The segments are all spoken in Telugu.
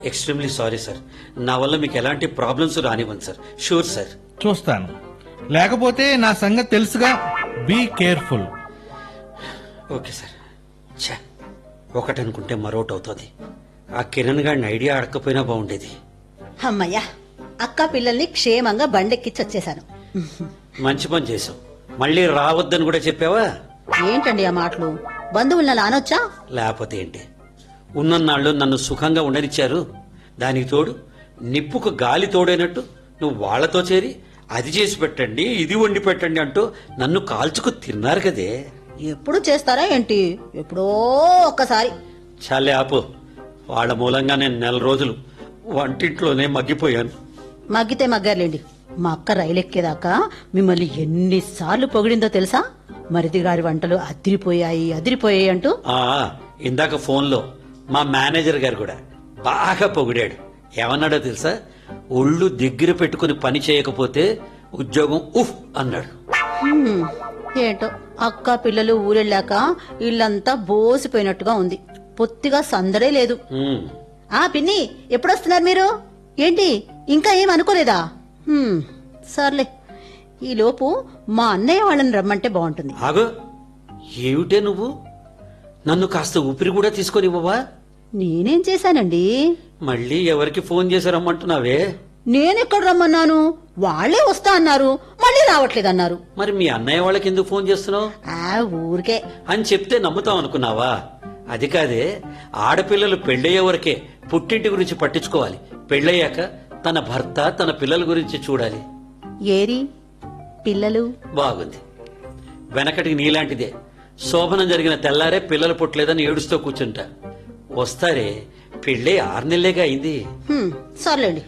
ఎక్స్ట్రీమ్లీ సారీ సార్ నా వల్ల మీకు ఎలాంటి ప్రాబ్లమ్స్ రానివ్వండి సార్ షూర్ సార్ చూస్తాను లేకపోతే నా సంగతి తెలుసుగా బీ కేర్ఫుల్ ఓకే సార్ ఛా ఒకటి అనుకుంటే మరొకటి అవుతుంది ఆ కిరణ్ గారిని ఐడియా అడగకపోయినా బాగుండేది అమ్మయ్యా అక్క పిల్లల్ని క్షేమంగా బండెక్కిచ్చి వచ్చేసాను మంచి పని చేసావు మళ్ళీ రావద్దని కూడా చెప్పావా ఏంటండి ఆ మాటలు బంధువులను అలా అనొచ్చా లేకపోతే ఏంటి ఉన్నన్నాళ్ళు నన్ను సుఖంగా ఉండనిచ్చారు దానికి తోడు నిప్పుకు గాలి తోడైనట్టు నువ్వు వాళ్ళతో చేరి అది చేసి పెట్టండి ఇది వండి పెట్టండి అంటూ నన్ను కాల్చుకు తిన్నారు కదే ఎప్పుడు చేస్తారా ఏంటి ఎప్పుడో ఒక్కసారి చాలే ఆపు వాళ్ళ మూలంగా నేను నెల రోజులు వంటింట్లోనే మగ్గిపోయాను మగ్గితే మగ్గారులేండి మా అక్క రైలు ఎక్కేదాకా మిమ్మల్ని ఎన్నిసార్లు పొగిడిందో తెలుసా మరిది గారి వంటలు అదిరిపోయాయి అదిరిపోయాయి అంటూ ఆ ఇందాక ఫోన్లో మా మేనేజర్ గారు కూడా బాగా పొగిడాడు ఏమన్నాడో తెలుసా ఒళ్ళు దగ్గర పెట్టుకుని పని చేయకపోతే ఉద్యోగం ఉఫ్ అన్నాడు హ్మ్, ఏంటో అక్క పిల్లలు ఊరెళ్ళాక ఇల్లంతా బోసిపోయినట్టుగా ఉంది పొత్తిగా సందడే లేదు ఉమ్, ఆ పిన్ని ఎప్పుడొస్తున్నారు మీరు ఏంటి ఇంకా ఏం అనుకోలేదా హ్మ్, సర్లే ఈలోపు మా అన్నయ్య వాళ్ళని రమ్మంటే బాగుంటుంది ఆగు ఏమిటే నువ్వు నన్ను కాస్త ఊపిరి కూడా తీసుకొని ఇవ్వవా నేనేం చేశానండి మళ్ళీ ఎవరికి ఫోన్ చేసి రమ్మంటున్నావే నేనెక్కడ రమ్మన్నాను వాళ్లే వస్తా అన్నారు మళ్ళీ రావట్లేదన్నారు మరి మీ అన్నయ్య వాళ్ళకి ఎందుకు ఫోన్ చేస్తున్నావు ఆ ఊరికే అని చెప్తే నమ్ముతాం అనుకున్నావా అది కాదే ఆడపిల్లలు పెళ్ళయ్యే వరకే పుట్టింటి గురించి పట్టించుకోవాలి పెళ్ళయ్యాక తన భర్త తన పిల్లల గురించి చూడాలి ఏరి పిల్లలు బాగుంది వెనకటికి నీలాంటిదే శోభనం జరిగిన తెల్లారే పిల్లలు పుట్టలేదని ఏడుస్తూ కూర్చుంటా వస్తారే పెళ్ళే ఆరు నెలలేగా అయింది హ్మ్, సర్లేండి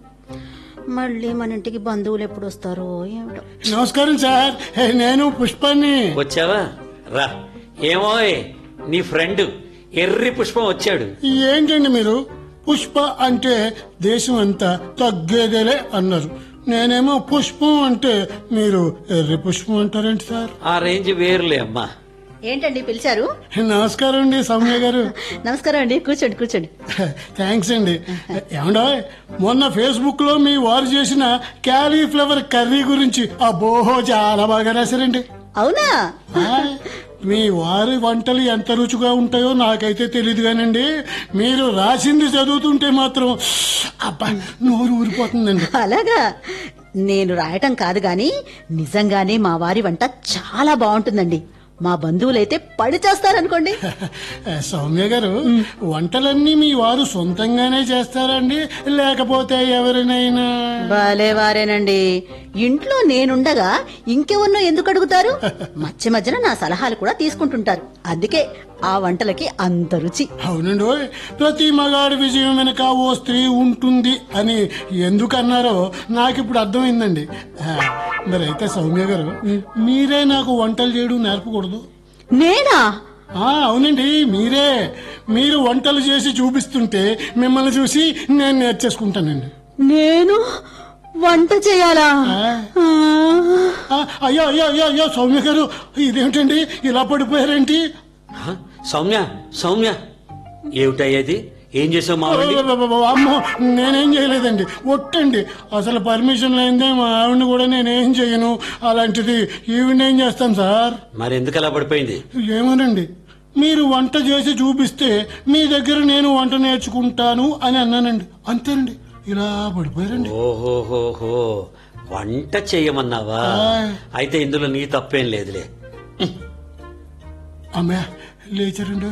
మళ్ళీ మన ఇంటికి బంధువులు ఎప్పుడు వస్తారో ఏమిటో నమస్కారం సార్ నేను పుష్పాన్ని వచ్చావా రా ఏమోయ్ నీ ఫ్రెండ్ ఎర్రి పుష్పం వచ్చాడు ఏంటండి మీరు పుష్ప అంటే దేశం అంతా తగ్గేదేలే అన్నారు నేనేమో పుష్పం అంటే మీరు ఎర్రి పుష్పం అంటారేంటి సార్ ఆ రేంజ్ వేరులే అమ్మా ఏంటండి పిలిచారు నమస్కారం అండి సౌమ్య గారు నమస్కారం అండి కూర్చోండి కూర్చోండి థ్యాంక్స్ అండి ఏమండో మొన్న ఫేస్బుక్ లో మీ వారు చేసిన క్యాలీఫ్లవర్ కర్రీ గురించి అబ్బోహో చాలా బాగా రాశారండి అవునా ఆ, మీ వారి వంటలు ఎంత రుచిగా ఉంటాయో నాకైతే తెలియదు కానండి మీరు రాసింది చదువుతుంటే మాత్రం అబ్బా నోరు ఊరిపోతుందండి అలాగా నేను రాయటం కాదు గాని నిజంగానే మా వారి వంట చాలా బాగుంటుందండి మా బంధువులైతే పడి చేస్తారనుకోండి సౌమ్య గారు వంటలన్నీ మీ వారు సొంతంగానే చేస్తారండి లేకపోతే ఎవరినైనా భలే వారేనండి ఇంట్లో నేనుండగా ఇంకెవరినో ఎందుకు అడుగుతారు మధ్య మధ్యన నా సలహాలు కూడా తీసుకుంటుంటారు అందుకే ఆ వంటలకి అంత రుచి అవునండి ఓయ్. ప్రతి మగాడి విజయం వెనక ఓ స్త్రీ ఉంటుంది అని ఎందుకన్నారో నాకు ఇప్పుడు అర్థమైందండి ఆ, మరి అయితే సౌమ్య గారు మీరే నాకు వంటలు చేయడం నేర్పకూడదు నేనా ఆ అవునండి మీరే మీరు వంటలు చేసి చూపిస్తుంటే మిమ్మల్ని చూసి నేను నేర్చేసుకుంటానండి నేను వంట చేయాలా ఆ, ఆ, ఆ, అయ్యో అయ్యో అయ్యో అయ్యో సౌమ్య గారు ఇదేమిటండి ఇలా పడిపోయారేంటి హ? సౌమ్య సౌమ్య ఏమిటయ్యేది ఏం చేసావు మా ఆవిడ్ని? అమ్మో నేనేం చేయలేదండి ఒట్టండి అసలు పర్మిషన్ లేనిదే మా ఆవిడని కూడా నేనేం చేయను అలాంటిది ఈవిడ ఏం చేస్తాను సార్ మరి ఎందుకు అలా పడిపోయింది ఏమోనండి మీరు వంట చేసి చూపిస్తే మీ దగ్గర నేను వంట నేర్చుకుంటాను అని అన్నానండి అంతేనండి ఇలా పడిపోయారండి ఓహోహోహో వంట చేయమన్నావా ఆ. అయితే ఇందులో నీ తప్పేం లేదులే అమ్మా లేచారండి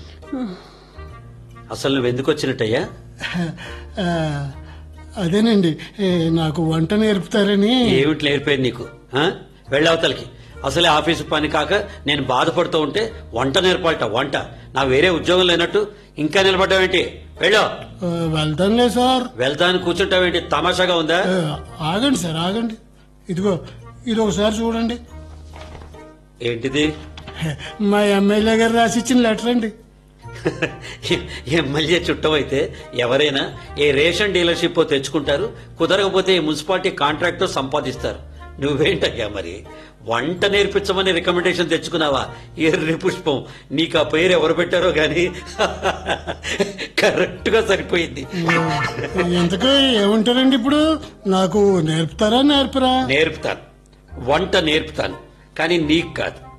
అసలు నువ్వు ఎందుకు వచ్చినట్టయ్యా ఆ, అదేనండి ఏ, నాకు వంట నేర్పుతారని ఏమిటి నేర్పేది నీకు ఆ? వెళ్ళవతలకి అసలే ఆఫీసు పని కాక నేను బాధపడుతూ ఉంటే వంట నేర్పాలట వంట నా వేరే ఉద్యోగం లేనట్టు ఇంకా నిలబడ్డావేంటి వెళ్ళో ఆ, వెళ్తానులే సార్ వెళ్తాను కూర్చుంటావేంటి తమాషాగా ఉందా ఆ, ఆగండి సార్ ఆగండి ఇదిగో ఇది ఒకసారి చూడండి ఏంటిది మా ఎమ్మెల్యే గారు రాసి ఇచ్చిన లెటర్ అండి ఎమ్మెల్యే చుట్టమైతే ఎవరైనా ఏ రేషన్ డీలర్షిప్ తెచ్చుకుంటారు కుదరకపోతే ఏ మున్సిపాలిటీ కాంట్రాక్ట్ సంపాదిస్తారు నువ్వేంటయ్యా మరి వంట నేర్పించమని రికమెండేషన్ తెచ్చుకున్నావా ఎర్రి పుష్పం నీకు ఆ పేరు ఎవరు పెట్టారో గాని కరెక్ట్ గా సరిపోయింది ఎంతకు ఏమంటారండి ఇప్పుడు నాకు నేర్పుతారా నేర్పరా నేర్పుతాను వంట నేర్పుతాను కానీ నీకు కాదు